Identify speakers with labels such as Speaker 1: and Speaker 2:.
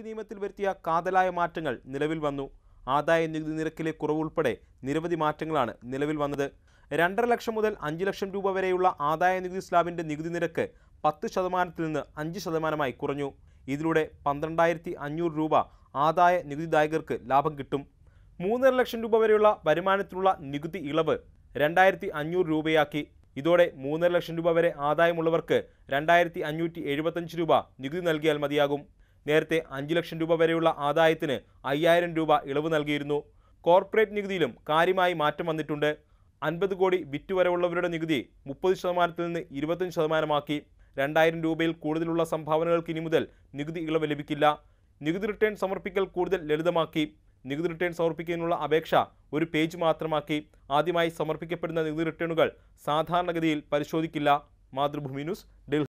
Speaker 1: നിയമത്തിൽ വരുത്തിയ കാതലായ മാറ്റങ്ങൾ നിലവിൽ വന്നു ആദായ നികുതി നിരക്കിലെ കുറവുൾപ്പെടെ നിരവധി മാറ്റങ്ങളാണ് നിലവിൽ വന്നത് രണ്ടര ലക്ഷം മുതൽ അഞ്ച് ലക്ഷം രൂപ വരെയുള്ള ആദായ നികുതി സ്ലാബിൻ്റെ നികുതി നിരക്ക് പത്ത് ശതമാനത്തിൽ നിന്ന് അഞ്ച് ശതമാനമായി കുറഞ്ഞു ഇതിലൂടെ പന്ത്രണ്ടായിരത്തി അഞ്ഞൂറ് രൂപ ആദായ നികുതിദായകർക്ക് ലാഭം കിട്ടും മൂന്നര ലക്ഷം രൂപ വരെയുള്ള വരുമാനത്തിലുള്ള നികുതി ഇളവ് രണ്ടായിരത്തി അഞ്ഞൂറ് രൂപയാക്കി ഇതോടെ മൂന്നര ലക്ഷം രൂപ വരെ ആദായമുള്ളവർക്ക് രണ്ടായിരത്തി അഞ്ഞൂറ്റി എഴുപത്തഞ്ച് രൂപ നികുതി നൽകിയാൽ മതിയാകും നേരത്തെ അഞ്ച് ലക്ഷം രൂപ വരെയുള്ള ആദായത്തിന് അയ്യായിരം രൂപ ഇളവ് നൽകിയിരുന്നു കോർപ്പറേറ്റ് നികുതിയിലും കാര്യമായി മാറ്റം വന്നിട്ടുണ്ട് അൻപത് കോടി വിറ്റ് വരവുള്ളവരുടെ നികുതി മുപ്പത് ശതമാനത്തിൽ നിന്ന് ഇരുപത്തഞ്ച് ശതമാനമാക്കി രണ്ടായിരം രൂപയിൽ കൂടുതലുള്ള സംഭാവനകൾക്ക് ഇനി മുതൽ നികുതി ഇളവ് ലഭിക്കില്ല നികുതി റിട്ടേൺ സമർപ്പിക്കൽ കൂടുതൽ ലളിതമാക്കി നികുതി റിട്ടേൺ സമർപ്പിക്കുന്നതിനുള്ള അപേക്ഷ ഒരു പേജ് മാത്രമാക്കി ആദ്യമായി സമർപ്പിക്കപ്പെടുന്ന നികുതി റിട്ടേണുകൾ സാധാരണഗതിയിൽ പരിശോധിക്കില്ല മാതൃഭൂമി ന്യൂസ് ഡൽഹി